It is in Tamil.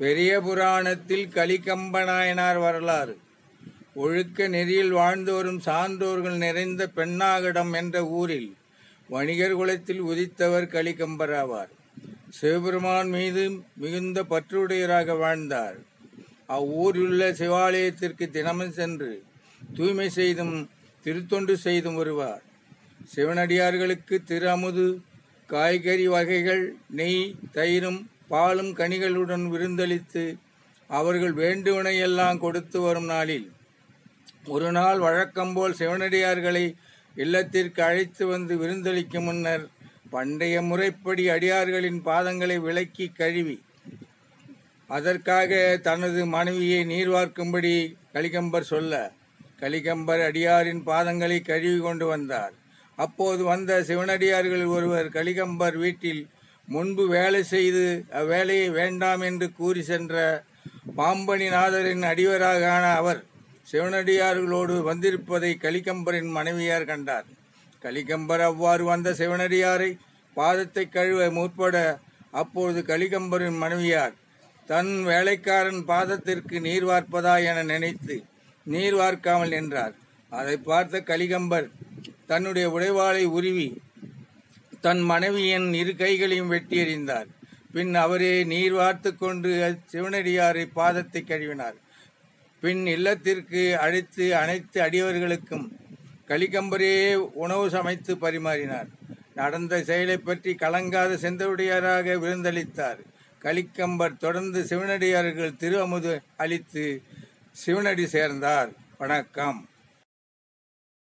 பெரிய புராணத்தில் கலிகம்ப நாயனார் வரலாறு ஒழுக்க நெறியில் வாழ்ந்து வரும் சான்றோர்கள் நிறைந்த பெண்ணாகடம் என்ற ஊரில் வணிகர் குலத்தில் உதித்தவர் கலிகம்பர் ஆவார் சிவபெருமான் மீது மிகுந்த பற்றுடையராக வாழ்ந்தார் அவ்வூரிலுள்ள சிவாலயத்திற்கு தினமும் சென்று தூய்மை செய்தும் திருத்தொண்டு செய்தும் வருவார் சிவனடியார்களுக்கு திரு அமுது காய்கறி வகைகள் நெய் தயிரும் பாலும் கனிகளுடன் விருந்தளித்து அவர்கள் வேண்டுவனையெல்லாம் கொடுத்து வரும் நாளில் ஒரு நாள் வழக்கம்போல் சிவனடியார்களை இல்லத்திற்கு அழைத்து வந்து விருந்தளிக்கும் முன்னர் பண்டைய முறைப்படி அடியார்களின் பாதங்களை விலக்கி கழுவி அதற்காக தனது மனைவியை நீர்வார்க்கும்படி கலிகம்பர் சொல்ல கலிகம்பர் அடியாரின் பாதங்களை கழுவி கொண்டு வந்தார் அப்போது வந்த சிவனடியார்கள் ஒருவர் கலிகம்பர் வீட்டில் முன்பு வேலை செய்து அவ்வேலையை வேண்டாம் என்று கூறி சென்ற பாம்பனிநாதரின் அடிவராக ஆன அவர் சிவனடியார்களோடு வந்திருப்பதை கலிகம்பரின் மனைவியார் கண்டார் கலிகம்பர் அவ்வாறு வந்த சிவனடியாரை பாதத்தை கழுவ முற்பட அப்பொழுது கலிகம்பரின் மனைவியார் தன் வேலைக்காரன் பாதத்திற்கு நீர் வார்ப்பதா என நினைத்து நீர் வார்க்காமல் நின்றார் அதை பார்த்த கலிகம்பர் தன்னுடைய உடைவாளை உருவி தன் மனைவியின் இரு கைகளையும் வெட்டி எறிந்தார் பின் அவரே நீர் வார்த்து கொண்டு சிவனடியாரை பாதத்தை கழுவினார் பின் இல்லத்திற்கு அழைத்து அனைத்து அடியவர்களுக்கும் கலிகம்பரே உணவு சமைத்து பரிமாறினார் நடந்த செயலை பற்றி கலங்காத செந்தவுடையாராக விருந்தளித்தார் கலிக்கம்பர் தொடர்ந்து சிவனடியார்கள் திரு அமுது அளித்து சிவனடி சேர்ந்தார் வணக்கம்